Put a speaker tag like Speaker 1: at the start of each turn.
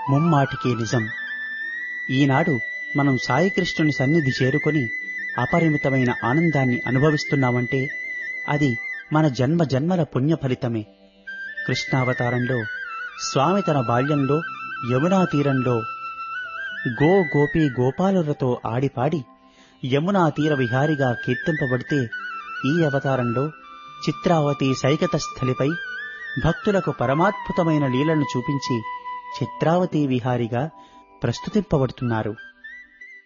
Speaker 1: ముమ్మాటికి నిజం ఈనాడు మనం సాయికృష్ణుని సన్నిధి చేరుకొని అపరిమితమైన ఆనందాన్ని అనుభవిస్తున్నామంటే అది మన జన్మ జన్మల పుణ్య ఫలితమే కృష్ణావతారంలో స్వామి తన బాల్యంలో యమునా తీరంలో గో గోపి గోపాలులతో ఆడిపాడి యమునా తీర విహారిగా కీర్తింపబడితే ఈ అవతారంలో చిత్రావతి సైకత స్థలిపై భక్తులకు పరమాద్భుతమైన లీలను చూపించి చిత్రావతి విహారిగా ప్రస్తుతింపబడుతున్నారు